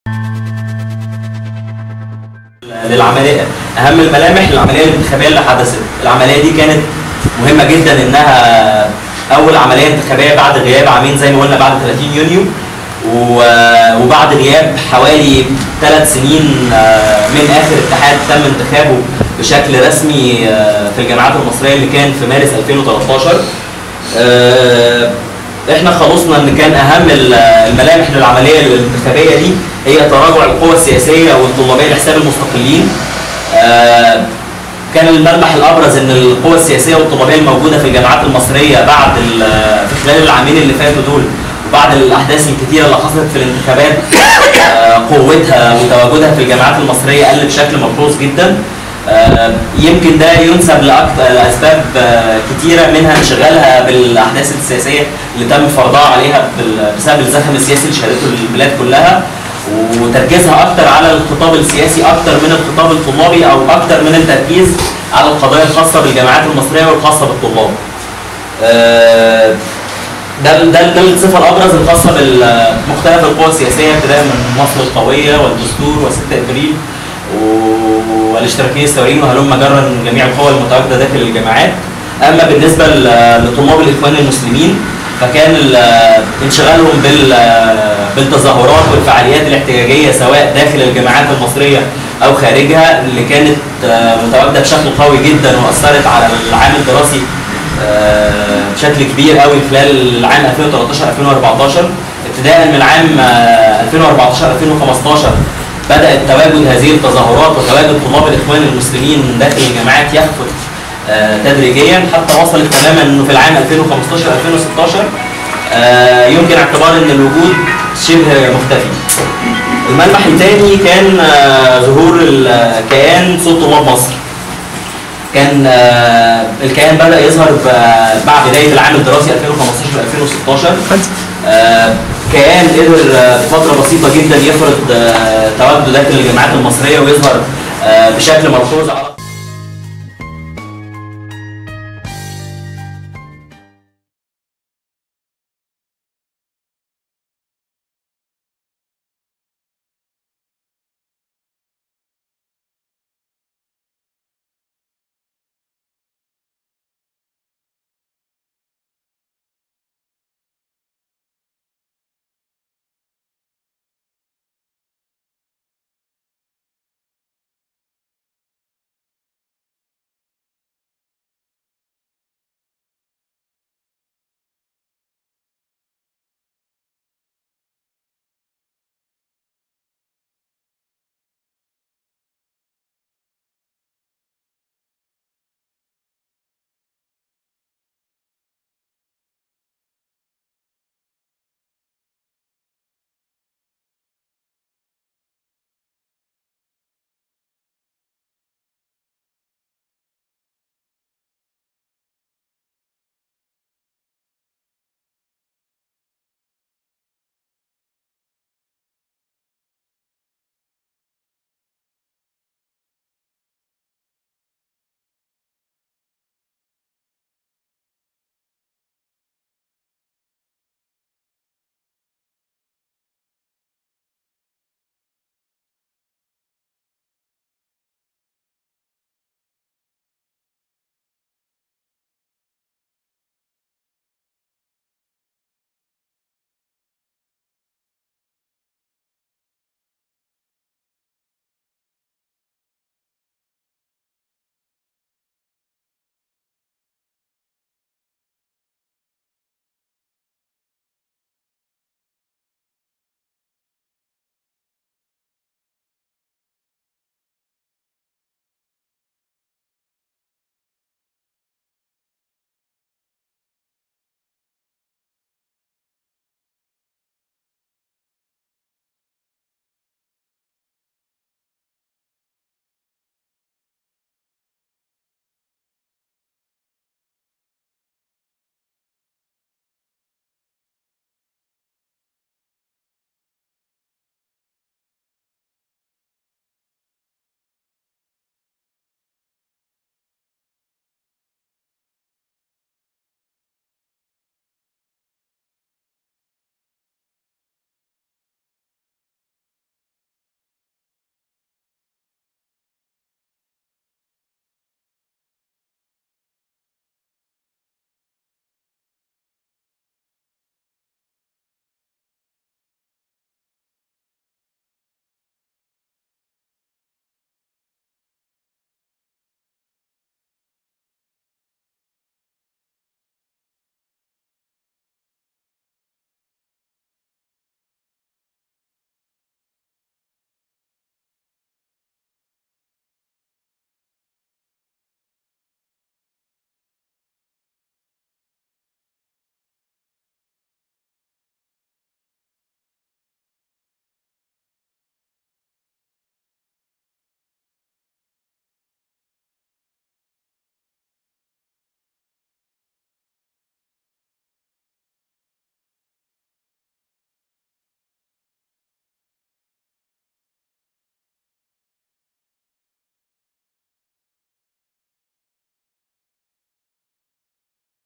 للعمليه اهم الملامح للعمليه الانتخابيه اللي حدثت العمليه دي كانت مهمه جدا انها اول عمليه انتخابيه بعد غياب عامين زي ما قلنا بعد 30 يونيو و- وبعد غياب حوالي ثلاث سنين آه، من اخر اتحاد تم انتخابه بشكل رسمي آه، في الجامعات المصريه اللي كان في مارس 2013 آه، احنا خلصنا ان كان اهم ال- الملامح للعمليه الانتخابيه دي هي تراجع القوى السياسيه والطلابيه لحساب المستقلين آه، كان الملمح الابرز ان القوى السياسيه والطلابيه الموجوده في الجامعات المصريه بعد ال- في خلال العامين اللي فاتوا دول وبعد الاحداث الكتيره اللي حصلت في الانتخابات آه، قوتها وتواجدها في الجامعات المصريه قل بشكل ملحوظ جدا آه، يمكن ده ينسب لاكثر لاسباب آه، كتيره منها انشغالها بالاحداث السياسيه اللي تم فرضها عليها بال- بسبب الزخم السياسي اللي شهدته البلاد كلها وتركيزها اكتر على الخطاب السياسي اكتر من الخطاب الطلابي او اكتر من التركيز على القضايا الخاصه بالجامعات المصريه والخاصه بالطلاب. آه، ده ده ده الصفه الابرز الخاصه بمختلف القوى السياسيه ابتداء من مصر القويه والدستور و6 ابريل و- والاشتراكيه الثوريين وهلم جرا من جميع القوى المتواجده داخل الجامعات. اما بالنسبه ل- لطلاب الاخوان المسلمين فكان ال- انشغالهم بال بالتظاهرات والفعاليات الاحتجاجيه سواء داخل الجامعات المصريه او خارجها اللي كانت آه، متواجده بشكل قوي جدا واثرت على العام الدراسي آه، بشكل كبير قوي خلال العام 2013 2014 ابتداء من العام آه، 2014 2015 بدات تواجد هذه التظاهرات وتواجد طلاب الاخوان المسلمين داخل الجامعات يخفت آه، تدريجيا حتى وصلت تماما انه في العام 2015 2016 آه، يمكن اعتبار ان الوجود شبه مختفي. الملمح الثاني كان آه، ظهور الكيان صوت طلاب مصر. كان آه، الكيان بدا يظهر ب- مع بدايه العام الدراسي 2015 2016 آه، كيان قدر آه، في فتره بسيطه جدا يفرض آه، تواجده داخل الجامعات المصريه ويظهر آه، بشكل ملحوظ على